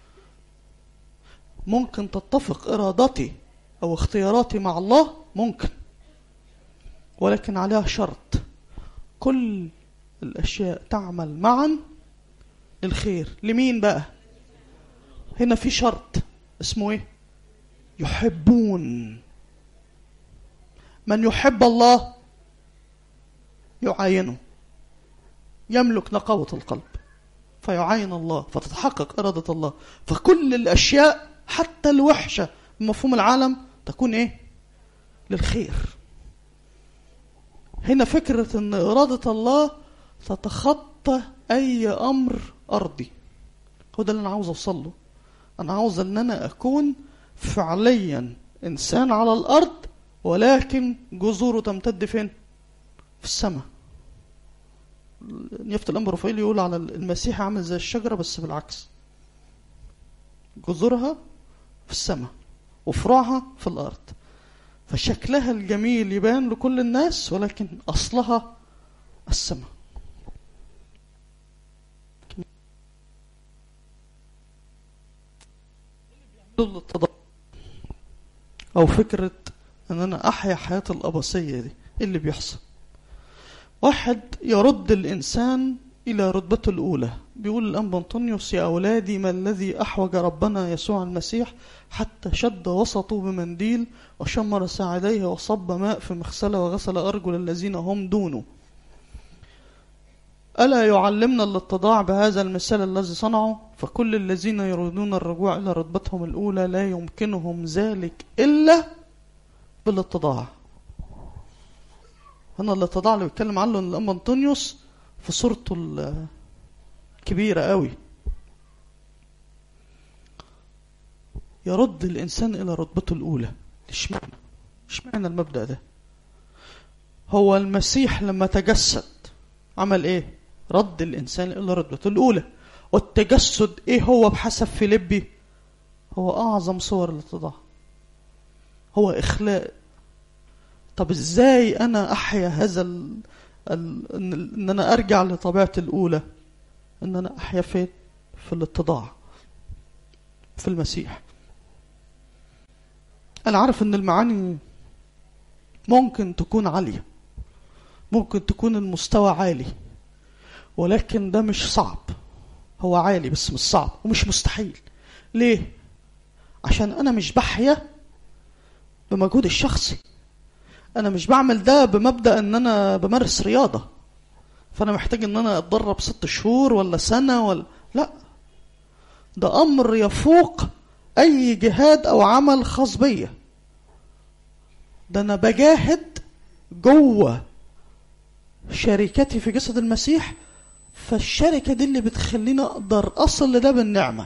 ممكن تتفق ارادتي او اختياراتي مع الله ممكن ولكن عليها شرط كل الاشياء تعمل معا للخير لمين بقى هنا في شرط اسمه ايه يحبون من يحب الله يعاينه يملك نقاوة القلب فيعاين الله فتتحقق إرادة الله فكل الأشياء حتى الوحشة بمفهوم العالم تكون إيه للخير هنا فكرة أن إرادة الله تتخطى أي أمر أرضي هو ده اللي أنا عاوز أوصل له أنا عاوز أن أنا أكون فعليا إنسان على الأرض ولكن جذوره تمتد فين في السماء نيافة الأنبا رفائيل يقول على المسيح عامل زي الشجرة بس بالعكس جذورها في السماء وفروعها في الأرض فشكلها الجميل يبان لكل الناس ولكن أصلها السماء التضاد أو فكرة أن أنا أحيا حياة الأباسية دي إيه اللي بيحصل واحد يرد الإنسان إلى رتبته الأولى بيقول الأنبا أنطونيوس يا أولادي ما الذي أحوج ربنا يسوع المسيح حتى شد وسطه بمنديل وشمر ساعديه وصب ماء في مغسلة وغسل أرجل الذين هم دونه ألا يعلمنا الاتضاع بهذا المثال الذي صنعه فكل الذين يريدون الرجوع إلى رتبتهم الأولى لا يمكنهم ذلك إلا بالاتضاع هنا الاتضاع اللي بيتكلم عنه الأم أنطونيوس في صورته الكبيرة قوي يرد الإنسان إلى رتبته الأولى اشمعنى اشمعنى المبدأ ده هو المسيح لما تجسد عمل ايه رد الإنسان إلى رتبته الأولى والتجسد ايه هو بحسب فيليبي هو أعظم صور الاتضاع هو إخلاء طب ازاي أنا أحيا هذا ال... ال... ان انا ارجع لطبيعتي الاولى ان انا احيا فين في الاتضاع في المسيح انا عارف ان المعاني ممكن تكون عالية ممكن تكون المستوى عالي ولكن ده مش صعب هو عالي بس مش صعب ومش مستحيل ليه عشان انا مش بحيا بمجهود الشخصي انا مش بعمل ده بمبدا ان انا بمارس رياضه فانا محتاج ان انا اتدرب ست شهور ولا سنه ولا لا ده امر يفوق اي جهاد او عمل خاص بيا ده انا بجاهد جوه شركتي في جسد المسيح فالشركه دي اللي بتخليني اقدر اصل لده بالنعمه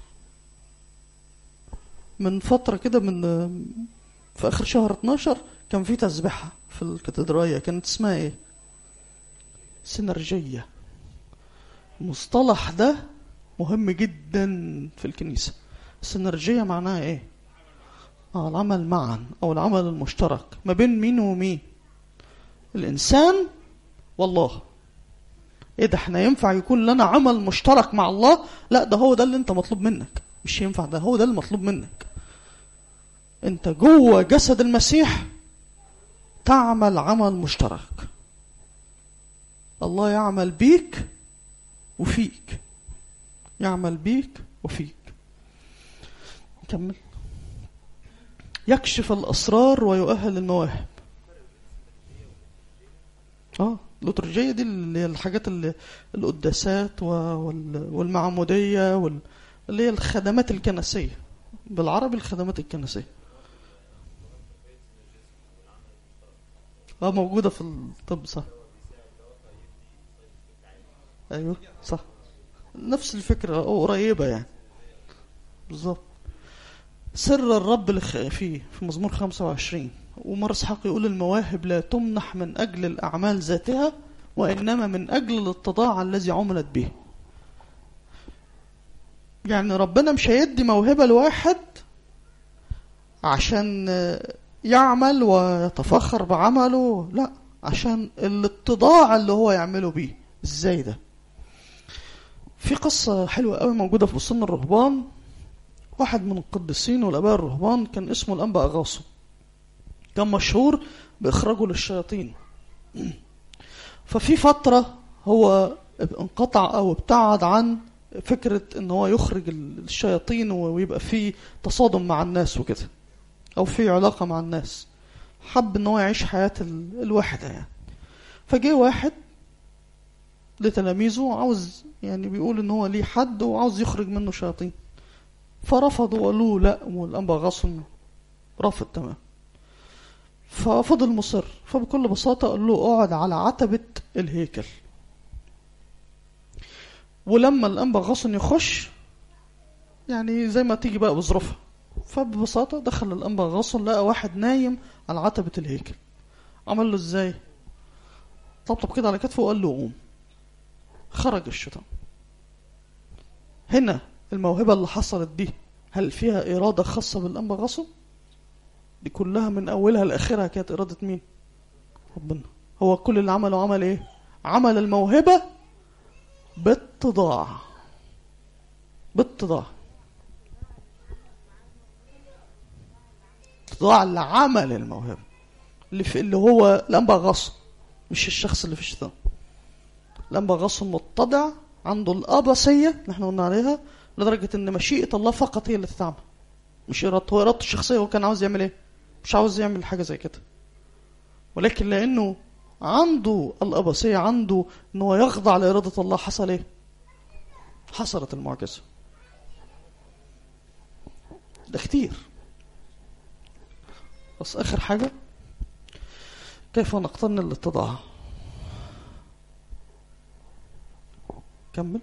من فتره كده من في اخر شهر 12 كان في تسبيحة في الكاتدرائية كانت اسمها ايه سينرجية المصطلح ده مهم جدا في الكنيسة السينرجية معناها ايه آه العمل معا او العمل المشترك ما بين مين ومين الانسان والله ايه ده احنا ينفع يكون لنا عمل مشترك مع الله لا ده هو ده اللي انت مطلوب منك مش ينفع ده هو ده اللي مطلوب منك انت جوه جسد المسيح تعمل عمل مشترك الله يعمل بيك وفيك يعمل بيك وفيك نكمل يكشف الأسرار ويؤهل المواهب اه الليتورجية دي اللي هي الحاجات اللي القداسات والمعمودية وال... اللي هي الخدمات الكنسية بالعربي الخدمات الكنسية اه موجودة في الطب صح ايوه صح نفس الفكرة او قريبة يعني بالظبط سر الرب اللي فيه في مزمور 25 ومر اسحاق يقول المواهب لا تمنح من اجل الاعمال ذاتها وانما من اجل الاتضاع الذي عملت به يعني ربنا مش هيدي موهبة لواحد عشان يعمل ويتفخر بعمله لا عشان الاتضاع اللي هو يعمله بيه ازاي ده في قصة حلوة قوي موجودة في بستان الرهبان واحد من القديسين والاباء الرهبان كان اسمه الانبا اغاصو كان مشهور باخراجه للشياطين ففي فترة هو انقطع او ابتعد عن فكرة ان هو يخرج الشياطين ويبقى في تصادم مع الناس وكده او في علاقة مع الناس حب ان هو يعيش حياة الوحدة يعني فجه واحد لتلاميذه عاوز يعني بيقول ان هو ليه حد وعاوز يخرج منه شياطين فرفضوا وقالوا لا والانبا غصن رفض تمام ففضل مصر فبكل بساطة قال له اقعد على عتبة الهيكل ولما الانبا غصن يخش يعني زي ما تيجي بقى بظروفها فببساطة دخل الأنبا غصن لقى واحد نايم على عتبة الهيكل عمل له ازاي طبطب كده على كتفه وقال له قوم خرج الشيطان هنا الموهبة اللي حصلت دي هل فيها إرادة خاصة بالأنبا غصب؟ دي كلها من أولها لآخرها كانت إرادة مين؟ ربنا هو كل اللي عمله عمل إيه؟ عمل الموهبة باتضاع باتضاع اتضاع اللي عمل الموهبة اللي, في اللي هو الأنبا غصب مش الشخص اللي في الشيطان الأنبا غصب متضع عنده الأبسية اللي احنا قلنا عليها لدرجة إن مشيئة الله فقط هي اللي تتعمل مش إرادته هو إرادته الشخصية هو كان عاوز يعمل إيه؟ مش عاوز يعمل حاجة زي كده ولكن لأنه عنده الأبسية عنده إن هو يخضع لإرادة الله حصل إيه؟ حصلت المعجزة ده كتير بس آخر حاجة كيف نقتني الاتضاع كمل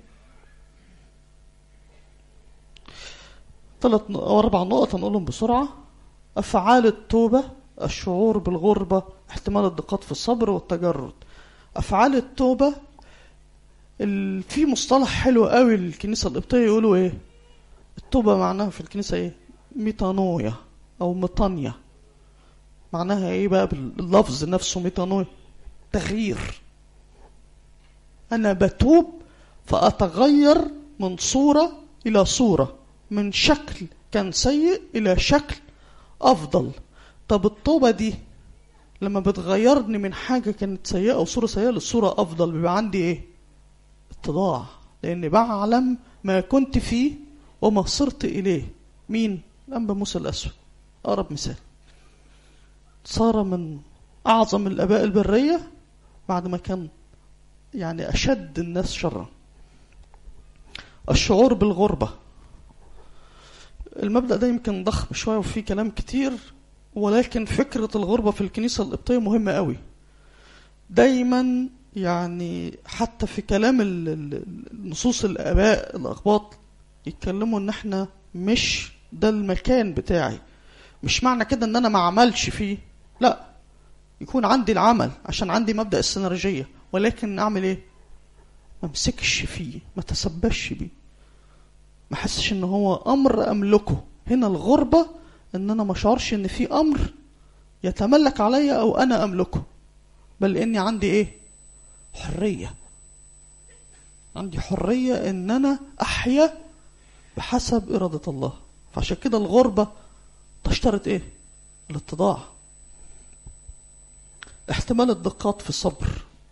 ثلاث أو أربع نقط هنقولهم بسرعة أفعال التوبة الشعور بالغربة احتمال الضيقات في الصبر والتجرد أفعال التوبة ال... في مصطلح حلو قوي الكنيسة القبطية يقولوا إيه التوبة معناها في الكنيسة إيه ميتانويا أو ميطانيا معناها إيه بقى باللفظ نفسه ميتانويا تغيير أنا بتوب فأتغير من صورة إلى صورة من شكل كان سيء إلى شكل أفضل طب التوبة دي لما بتغيرني من حاجة كانت سيئة أو صورة سيئة للصورة أفضل بيبقى عندي إيه؟ اتضاع لأني بعلم ما كنت فيه وما صرت إليه مين؟ الأنبا موسى الأسود أقرب مثال صار من أعظم الآباء البرية بعد ما كان يعني أشد الناس شرا الشعور بالغربة المبدأ ده يمكن ضخم شوية وفيه كلام كتير ولكن فكرة الغربة في الكنيسة القبطية مهمة قوي دايما يعني حتى في كلام ال- ال- النصوص الآباء الأقباط يتكلموا إن إحنا مش ده المكان بتاعي مش معنى كده إن أنا ما عملش فيه لا يكون عندي العمل عشان عندي مبدأ السينرجية ولكن أعمل إيه؟ ما امسكش فيه ما تسبش بيه ما احسش ان هو امر املكه هنا الغربة ان انا ما اشعرش ان في امر يتملك عليا او انا املكه بل اني عندي ايه حرية عندي حرية ان انا احيا بحسب ارادة الله فعشان كده الغربة تشترط ايه الاتضاع احتمال الدقات في الصبر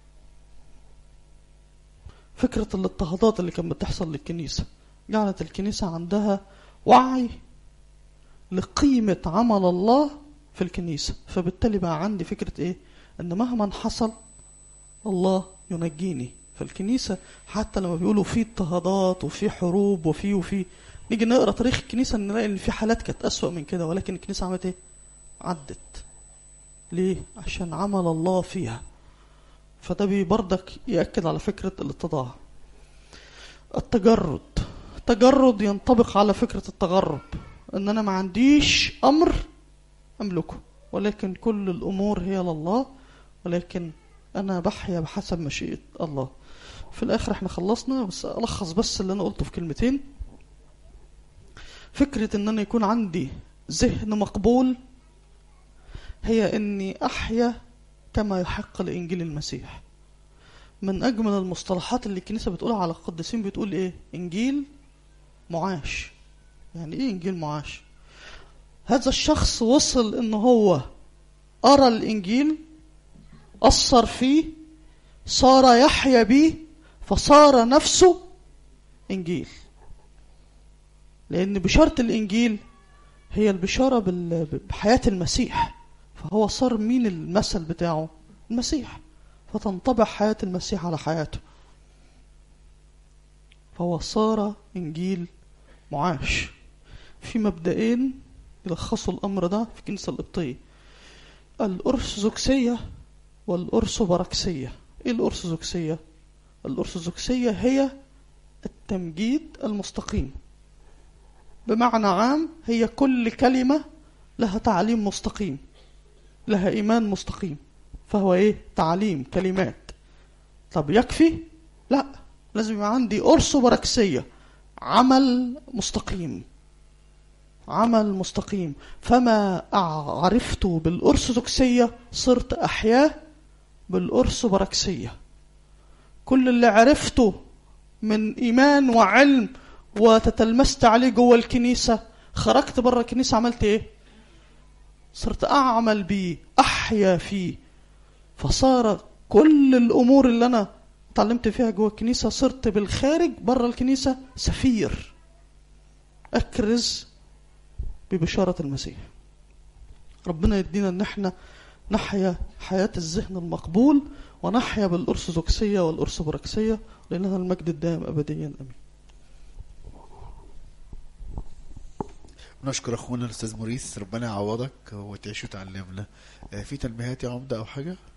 فكرة الاضطهادات اللي كانت بتحصل للكنيسة جعلت الكنيسة عندها وعي لقيمة عمل الله في الكنيسة فبالتالي بقى عندي فكرة ايه ان مهما حصل الله ينجيني فالكنيسة حتى لما بيقولوا في اضطهادات وفي حروب وفي وفي نيجي نقرا تاريخ الكنيسة نلاقي ان في حالات كانت أسوأ من كده ولكن الكنيسة عملت ايه عدت ليه عشان عمل الله فيها فده بردك يأكد على فكرة الاتضاع التجرد التجرد ينطبق على فكرة التغرب ان انا ما عنديش امر املكه ولكن كل الامور هي لله ولكن انا بحيا بحسب مشيئة الله في الاخر احنا خلصنا بس الخص بس اللي انا قلته في كلمتين فكرة ان انا يكون عندي ذهن مقبول هي اني احيا كما يحق لانجيل المسيح من اجمل المصطلحات اللي الكنيسه بتقولها على القديسين بتقول ايه انجيل معاش يعني ايه انجيل معاش هذا الشخص وصل ان هو قرا الانجيل اثر فيه صار يحيا بيه فصار نفسه انجيل لان بشاره الانجيل هي البشاره بال- بحياه المسيح فهو صار مين المثل بتاعه المسيح فتنطبع حياة المسيح على حياته فهو صار إنجيل معاش في مبدئين يلخصوا الأمر ده في الكنيسة القبطية الأرثوذكسية والأرثوبراكسية إيه الأرثوذكسية؟ الأرثوذكسية هي التمجيد المستقيم بمعنى عام هي كل كلمة لها تعليم مستقيم لها إيمان مستقيم فهو إيه تعليم كلمات طب يكفي لا لازم يبقى عندي أرثوبراكسية عمل مستقيم عمل مستقيم فما عرفت بالأرثوذكسية صرت أحياه بالأرثوبراكسية كل اللي عرفته من إيمان وعلم وتتلمست عليه جوه الكنيسة خرجت بره الكنيسة عملت إيه؟ صرت أعمل بيه أحيا فيه فصار كل الأمور اللي أنا اتعلمت فيها جوه الكنيسة صرت بالخارج بره الكنيسة سفير أكرز ببشارة المسيح ربنا يدينا ان احنا نحيا حياة الذهن المقبول ونحيا بالأرثوذكسية والأرثوبراكسية لأنها المجد الدائم أبديا أمين نشكر اخونا الاستاذ موريس ربنا يعوضك وتعيش وتعلمنا آه، في تنبيهات يا عمده او حاجه